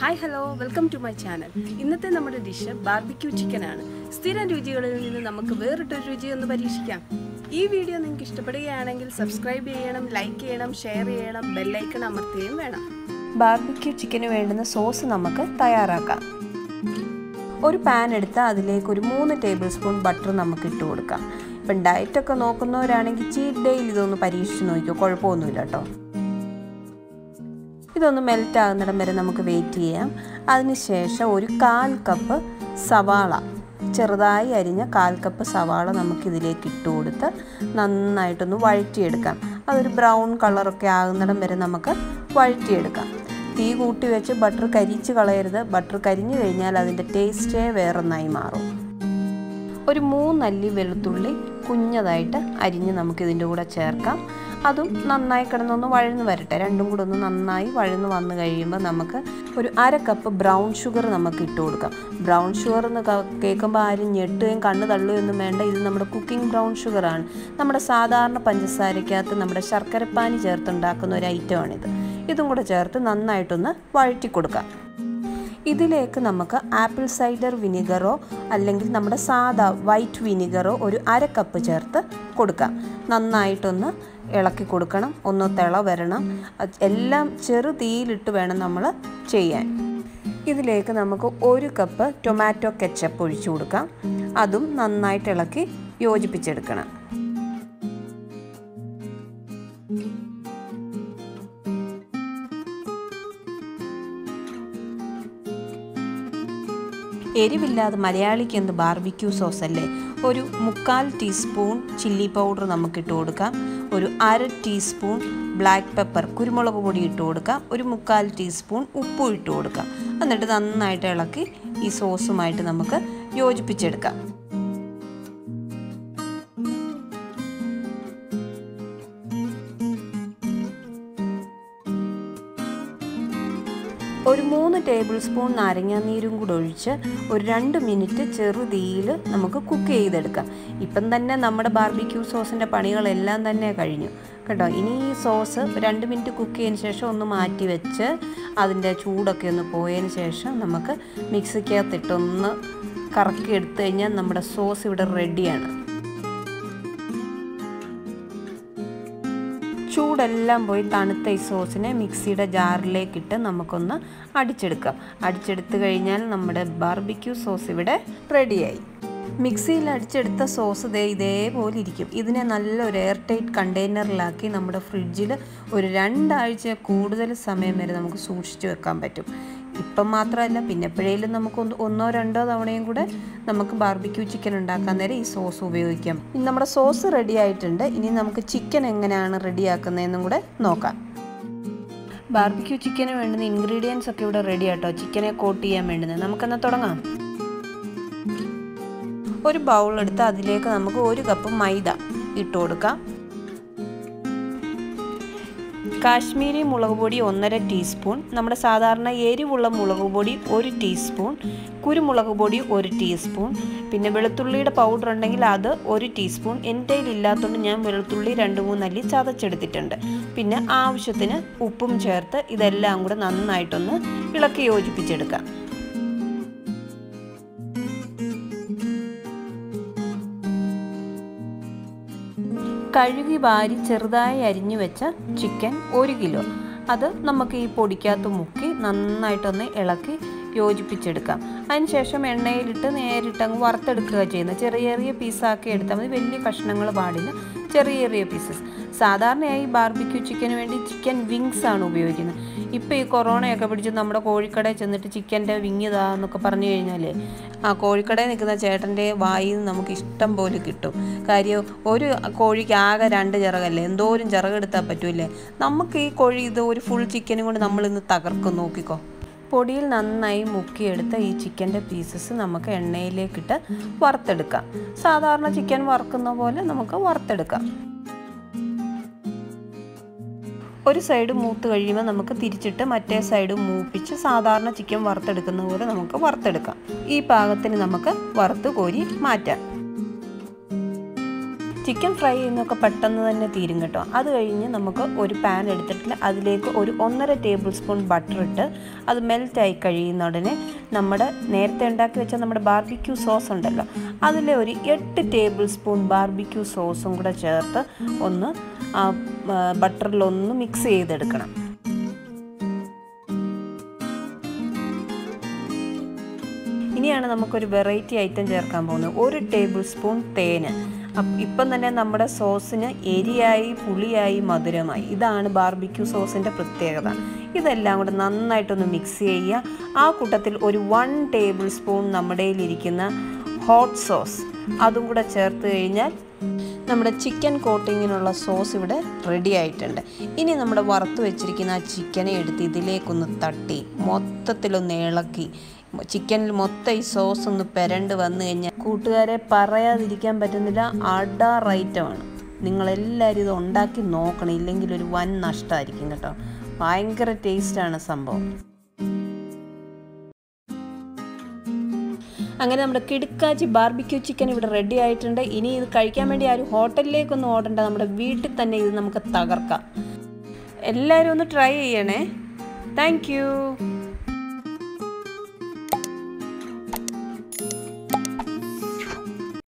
hi hello welcome to my channel ഇന്നത്തെ നമ്മുടെ dish barbecue chicken ആണ് സ്ഥിരം രുചികളിൽ നിന്ന് നമുക്ക് വേറിട്ടൊരു രുചി ഒന്ന് പരീക്ഷിക്കാം ഈ വീഡിയോ നിങ്ങൾക്ക് ഇഷ്ടപ്പെടുകയാണെങ്കിൽ സബ്സ്ക്രൈബ് ചെയ്യണം ലൈക്ക് ചെയ്യണം ഷെയർ ചെയ്യണം ബെല്ലൈക്കൺ അമർത്തുകയും വേണം ബാർബിക്യൂ ചിക്കന് വേണ്ടുന്ന സോസ് നമുക്ക് തയ്യാറാക്കാം ഒരു പാൻ എടുത്ത് അതിലേക്ക് ഒരു മൂന്ന് ടേബിൾ സ്പൂൺ ബട്ടർ നമുക്ക് ഇട്ട് കൊടുക്കാം ഇപ്പം ഡയറ്റൊക്കെ നോക്കുന്നവരാണെങ്കിൽ ചീറ്റ് ഡേയിൽ ഇതൊന്ന് പരീക്ഷിച്ച് നോക്കിയോ കുഴപ്പമൊന്നുമില്ല കേട്ടോ ഇതൊന്ന് മെൽറ്റ് ആകുന്നിടം വരെ നമുക്ക് വെയിറ്റ് ചെയ്യാം അതിനുശേഷം ഒരു കാൽ കപ്പ് സവാള ചെറുതായി അരിഞ്ഞ കാൽ കപ്പ് സവാള നമുക്ക് ഇതിലേക്ക് ഇട്ട് കൊടുത്ത് നന്നായിട്ടൊന്ന് വഴറ്റിയെടുക്കാം അതൊരു ബ്രൗൺ കളറൊക്കെ ആകുന്നിടം വരെ നമുക്ക് വഴറ്റിയെടുക്കാം തീ കൂട്ടി വെച്ച് ബട്ടർ കരിച്ച് കളയരുത് ബട്ടർ കരിഞ്ഞു കഴിഞ്ഞാൽ അതിൻ്റെ ടേസ്റ്റേ വേറൊന്നായി മാറും ഒരു മൂന്നല്ലി വെളുത്തുള്ളി കുഞ്ഞതായിട്ട് അരിഞ്ഞ് നമുക്കിതിൻ്റെ കൂടെ ചേർക്കാം അതും നന്നായി കിടന്നൊന്ന് വഴന്ന് വരട്ടെ രണ്ടും കൂടെ ഒന്ന് നന്നായി വഴന്ന് വന്നു കഴിയുമ്പോൾ നമുക്ക് ഒരു അര കപ്പ് ബ്രൗൺ ഷുഗർ നമുക്ക് ഇട്ട് കൊടുക്കാം ബ്രൗൺ ഷുഗർ എന്ന് കേൾക്കുമ്പോൾ ആരും ഞെട്ടുകയും കണ്ണ് തള്ളുകയൊന്നും വേണ്ട ഇത് നമ്മുടെ കുക്കിംഗ് ബ്രൗൺ ഷുഗറാണ് നമ്മുടെ സാധാരണ പഞ്ചസാരക്കകത്ത് നമ്മുടെ ശർക്കരപ്പാനി ചേർത്തുണ്ടാക്കുന്ന ഒരു ഐറ്റമാണിത് ഇതും കൂടെ ചേർത്ത് നന്നായിട്ടൊന്ന് വഴറ്റി കൊടുക്കാം ഇതിലേക്ക് നമുക്ക് ആപ്പിൾ സൈഡർ വിനിഗറോ അല്ലെങ്കിൽ നമ്മുടെ സാദാ വൈറ്റ് വിനിഗറോ ഒരു അര കപ്പ് ചേർത്ത് കൊടുക്കാം നന്നായിട്ടൊന്ന് ഇളക്കി കൊടുക്കണം ഒന്ന് തിള വരണം എല്ലാം ചെറു തീയിലിട്ട് വേണം നമ്മൾ ചെയ്യാൻ ഇതിലേക്ക് നമുക്ക് ഒരു കപ്പ് ടൊമാറ്റോ കെച്ചപ്പ് ഒഴിച്ചു കൊടുക്കാം അതും നന്നായിട്ട് ഇളക്കി യോജിപ്പിച്ചെടുക്കണം എരിവില്ലാതെ മലയാളിക്ക് എന്ത് ബാർബിക്യൂ സോസ് അല്ലേ ഒരു മുക്കാൽ ടീസ്പൂൺ ചില്ലി പൗഡർ നമുക്ക് ഇട്ട് കൊടുക്കാം ഒരു അര ടീസ്പൂൺ ബ്ലാക്ക് പെപ്പർ കുരുമുളക് പൊടി ഇട്ട് കൊടുക്കാം ഒരു മുക്കാൽ ടീസ്പൂൺ ഉപ്പും ഇട്ട് കൊടുക്കാം എന്നിട്ട് നന്നായിട്ട് ഇളക്കി ഈ സോസുമായിട്ട് നമുക്ക് യോജിപ്പിച്ചെടുക്കാം ഒരു മൂന്ന് ടേബിൾ സ്പൂൺ നാരങ്ങാനീരും കൂടെ ഒഴിച്ച് ഒരു രണ്ട് മിനിറ്റ് ചെറുതീയിൽ നമുക്ക് കുക്ക് ചെയ്തെടുക്കാം ഇപ്പം തന്നെ നമ്മുടെ ബാർബിക്യൂ സോസിൻ്റെ പണികളെല്ലാം തന്നെ കഴിഞ്ഞു കേട്ടോ ഇനി ഈ സോസ് രണ്ട് മിനിറ്റ് കുക്ക് ചെയ്തതിന് ശേഷം ഒന്ന് മാറ്റി വെച്ച് അതിൻ്റെ ചൂടൊക്കെ ഒന്ന് പോയതിന് ശേഷം നമുക്ക് മിക്സിക്കകത്തിട്ടൊന്ന് കറക്കി എടുത്തു കഴിഞ്ഞാൽ നമ്മുടെ സോസ് ഇവിടെ റെഡിയാണ് ചൂടെല്ലാം പോയി തണുത്ത ഈ സോസിനെ മിക്സിയുടെ ജാറിലേക്കിട്ട് നമുക്കൊന്ന് അടിച്ചെടുക്കാം അടിച്ചെടുത്ത് കഴിഞ്ഞാൽ നമ്മുടെ ബാർബിക്യൂ സോസ് ഇവിടെ റെഡിയായി മിക്സിയിൽ അടിച്ചെടുത്ത സോസ് ദേ ഇതേപോലെ ഇരിക്കും ഇതിനെ നല്ലൊരു എയർ ടൈറ്റ് കണ്ടെയ്നറിലാക്കി നമ്മുടെ ഫ്രിഡ്ജിൽ ഒരു രണ്ടാഴ്ച കൂടുതൽ സമയം വരെ നമുക്ക് സൂക്ഷിച്ചു വെക്കാൻ പറ്റും ഇപ്പം മാത്രമല്ല പിന്നെ എപ്പോഴേലും നമുക്ക് ഒന്നോ രണ്ടോ തവണയും കൂടെ നമുക്ക് ബാർബിക്യൂ ചിക്കൻ ഉണ്ടാക്കാൻ നേരം ഈ സോസ് ഉപയോഗിക്കാം ഇനി നമ്മുടെ സോസ് റെഡി ആയിട്ടുണ്ട് ഇനി നമുക്ക് ചിക്കൻ എങ്ങനെയാണ് റെഡിയാക്കുന്നതെന്നും കൂടെ നോക്കാം ബാർബിക്യൂ ചിക്കന് വേണ്ടുന്ന ഇൻഗ്രീഡിയൻസ് ഒക്കെ ഇവിടെ റെഡി ആട്ടോ ചിക്കനെ കോട്ട് ചെയ്യാൻ വേണ്ടുന്നത് നമുക്കെന്നാൽ തുടങ്ങാം ഒരു ബൗൾ എടുത്ത് അതിലേക്ക് നമുക്ക് ഒരു കപ്പ് മൈദ ഇട്ട് കൊടുക്കാം കാശ്മീരി മുളക് പൊടി ഒന്നര ടീസ്പൂൺ നമ്മുടെ സാധാരണ എരിവുള്ള മുളക് പൊടി ഒരു ടീസ്പൂൺ കുരുമുളക് പൊടി ഒരു ടീസ്പൂൺ പിന്നെ വെളുത്തുള്ളിയുടെ പൗഡർ ഉണ്ടെങ്കിൽ അത് ഒരു ടീസ്പൂൺ എൻ്റെ ഇല്ലാത്തതുകൊണ്ട് ഞാൻ വെളുത്തുള്ളി രണ്ട് മൂന്നല്ലി ചതച്ചെടുത്തിട്ടുണ്ട് പിന്നെ ആവശ്യത്തിന് ഉപ്പും ചേർത്ത് ഇതെല്ലാം കൂടെ നന്നായിട്ടൊന്ന് ഇളക്കി യോജിപ്പിച്ചെടുക്കാം കഴുകി വാരി ചെറുതായി അരിഞ്ഞു വെച്ച ചിക്കൻ ഒരു കിലോ അത് നമുക്ക് ഈ പൊടിക്കകത്ത് മുക്കി നന്നായിട്ടൊന്ന് ഇളക്കി യോജിപ്പിച്ചെടുക്കാം അതിനുശേഷം എണ്ണയിലിട്ട് നേരിട്ട് അങ്ങ് വറുത്തെടുക്കുക ചെയ്യുന്നത് ചെറിയ ചെറിയ പീസാക്കി എടുത്താൽ മതി വലിയ കഷ്ണങ്ങൾ പാടില്ല ചെറിയ ചെറിയ പീസസ് സാധാരണയായി ബാർബിക്യൂ ചിക്കന് വേണ്ടി ചിക്കൻ വിങ്സ് ആണ് ഉപയോഗിക്കുന്നത് ഇപ്പോൾ ഈ കൊറോണയൊക്കെ പിടിച്ച് നമ്മുടെ കോഴിക്കടയിൽ ചെന്നിട്ട് ചിക്കൻ്റെ വിങ് ഇതാ എന്നൊക്കെ പറഞ്ഞു കഴിഞ്ഞാൽ ആ കോഴിക്കടയിൽ നിൽക്കുന്ന ചേട്ടൻ്റെ വായിൽ നിന്ന് നമുക്ക് ഇഷ്ടം പോലെ കിട്ടും കാര്യം ഒരു കോഴിക്ക് ആകെ രണ്ട് ചിറകല്ലേ എന്തോരം ചിറകെടുത്താൽ പറ്റൂലേ നമുക്ക് ഈ കോഴി ഇത് ഒരു ഫുൾ ചിക്കനും കൊണ്ട് നമ്മളിന്ന് തകർക്കും നോക്കിക്കോ പൊടിയിൽ നന്നായി മുക്കിയെടുത്ത ഈ ചിക്കൻ്റെ പീസസ് നമുക്ക് എണ്ണയിലേക്കിട്ട് വറുത്തെടുക്കാം സാധാരണ ചിക്കൻ വറുക്കുന്ന പോലെ നമുക്ക് വറുത്തെടുക്കാം ഒരു സൈഡ് മൂത്ത് കഴിയുമ്പോൾ നമുക്ക് തിരിച്ചിട്ട് മറ്റേ സൈഡ് മൂപ്പിച്ച് സാധാരണ ചിക്കൻ വറുത്തെടുക്കുന്ന പോലെ നമുക്ക് വറുത്തെടുക്കാം ഈ പാകത്തിന് നമുക്ക് വറുത്ത് കോരി മാറ്റാം ചിക്കൻ ഫ്രൈ ചെയ്യുന്നതൊക്കെ പെട്ടെന്ന് തന്നെ തീരും കേട്ടോ അത് കഴിഞ്ഞ് നമുക്ക് ഒരു പാൻ എടുത്തിട്ട് അതിലേക്ക് ഒരു ഒന്നര ടേബിൾ സ്പൂൺ ബട്ടർ ഇട്ട് അത് മെൽറ്റായി കഴിയുന്ന ഉടനെ നമ്മുടെ നേരത്തെ ഉണ്ടാക്കി വെച്ച നമ്മുടെ ബാർബിക്യൂ സോസ് ഉണ്ടല്ലോ അതിലെ ഒരു എട്ട് ടേബിൾ സ്പൂൺ ബാർബിക്യൂ സോസും കൂടെ ചേർത്ത് ഒന്ന് ആ ബട്ടറിലൊന്ന് മിക്സ് ചെയ്തെടുക്കണം ഇനിയാണ് നമുക്കൊരു വെറൈറ്റി ഐറ്റം ചേർക്കാൻ പോകുന്നത് ഒരു ടേബിൾ സ്പൂൺ തേന് ഇപ്പം തന്നെ നമ്മുടെ സോസിന് എരിയായി പുളിയായി മധുരമായി ഇതാണ് ബാർബിക്യൂ സോസിൻ്റെ പ്രത്യേകത ഇതെല്ലാം കൂടെ നന്നായിട്ടൊന്ന് മിക്സ് ചെയ്യുക ആ കൂട്ടത്തിൽ ഒരു വൺ ടേബിൾ സ്പൂൺ നമ്മുടെ ഇരിക്കുന്ന ഹോട്ട് സോസ് അതും കൂടെ ചേർത്ത് കഴിഞ്ഞാൽ നമ്മുടെ ചിക്കൻ കോട്ടിങ്ങിനുള്ള സോസ് ഇവിടെ റെഡി ആയിട്ടുണ്ട് ഇനി നമ്മുടെ വറുത്ത് വെച്ചിരിക്കുന്ന ആ ചിക്കനെ എടുത്ത് ഇതിലേക്കൊന്ന് തട്ടി മൊത്തത്തിലൊന്ന് ഇളക്കി ചിക്കനിൽ മൊത്തം ഈ സോസ് ഒന്ന് പെരണ്ട് വന്നു കഴിഞ്ഞാൽ കൂട്ടുകാരെ പറയാതിരിക്കാൻ പറ്റുന്നില്ല അഡാർ ഐറ്റമാണ് നിങ്ങളെല്ലാവരും ഇത് ഉണ്ടാക്കി നോക്കണം ഇല്ലെങ്കിൽ ഒരു വൻ നഷ്ടമായിരിക്കും കേട്ടോ ഭയങ്കര ടേസ്റ്റാണ് സംഭവം അങ്ങനെ നമ്മുടെ കിടുക്കാച്ചി ബാർബിക്യൂ ചിക്കൻ ഇവിടെ റെഡി ആയിട്ടുണ്ട് ഇനി ഇത് കഴിക്കാൻ വേണ്ടി ആരും ഹോട്ടലിലേക്കൊന്നും ഓടണ്ട നമ്മുടെ വീട്ടിൽ തന്നെ ഇത് നമുക്ക് തകർക്കാം എല്ലാവരും ഒന്ന് ട്രൈ ചെയ്യണേ താങ്ക്